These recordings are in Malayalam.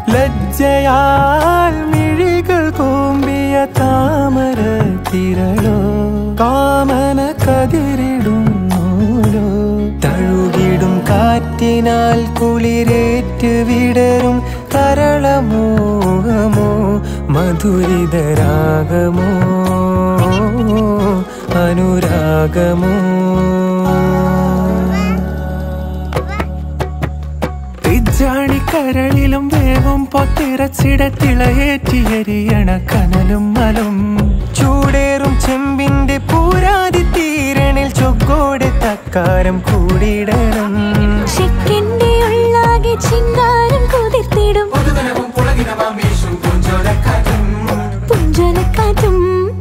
ലജ്ജയാൽ മിഴികൾ കൂമ്പിയ താമര തിരളോ കാമന കതിരിടുന്നൂലോ തഴുകിടും കാറ്റിനാൽ കുളിരേറ്റ് വിടരും തരളമോഹമോ മധുരിതരാഗമോ അനുരാഗമോ തിജാണിക്കരളിലും വേവും പൊത്തിറച്ചിട തിളയേറ്റിയരിയണ കനലും മലും ചൂടേറും ചെമ്പിന്റെ പൂരാതി തീരണിൽ ചൊക്കോടെ തക്കാരം കൂടിയിടണം ചെക്കൻ്റെ ഉള്ളാകെ ചിങ്കാരം കുതിർത്തിടും പുഞ്ചലക്കാറ്റും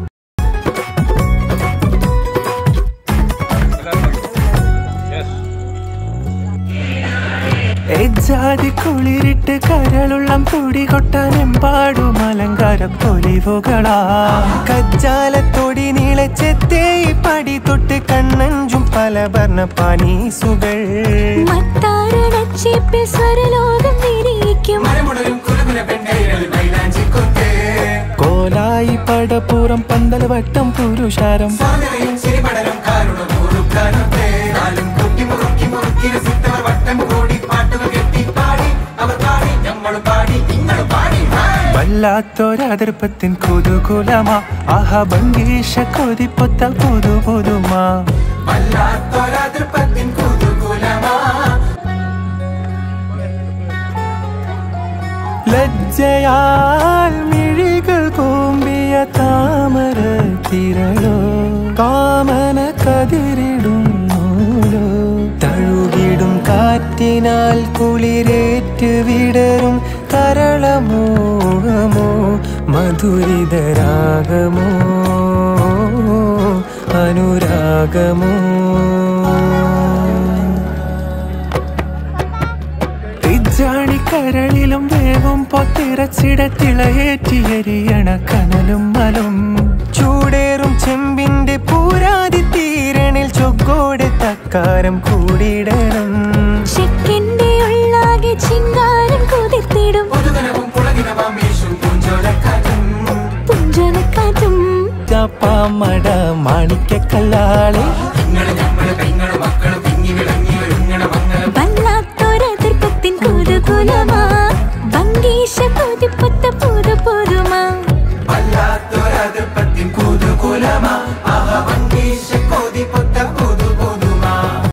എജാതി കുളിരിട്ട് കരളുള്ളം തുടി കൊട്ടാനെമ്പാടും അലങ്കാര പൊലിവുകളാ കജ്ജാലത്തൊടി നീളച്ചെത്തേ പടി തൊട്ട് കണ്ണഞ്ചും പല വർണ്ണ പാനീസുകൾ മത്താരണച്ചേപ്പിൽ സ്വരലോകം വിരിയിക്കും കോലായി പടപ്പുറം പന്തൽ വട്ടം പുരുഷാരം വല്ലാത്തൊരതിർപ്പത്തിൻ കുതുകുലമാ ആഹ ഭംഗീഷ കൊതിപ്പൊത്ത പുതു പുതുമാ ലജ്ജയാൽ മിഴികൾ കൂമ്പിയ താമര തിരളോ കാമന കതിരിടുന്നൂലോ തഴുകിടും കാറ്റിനാൽ കുളിരേറ്റ് വിടരും തരളമോഹമോ മധുരിതരാഗമോ അനുരാഗമോ തിജാണിക്കരളിലും വേവും പൊത്തിറച്ചിട തിളയേറ്റിയരിയണ കനലും മലും ചൂടേറും ചെമ്പിന്റെ പൂരാതി തീരണിൽ ചൊക്കോടെ തക്കാരം കൂടിയിടണം ചെക്കൻ്റെ ഉള്ളാകെ ചിങ്കാരം കുതിർത്തിടും പുഞ്ചലക്കാറ്റും ചാപ്പാമട മാണിക്കല്ലാളെ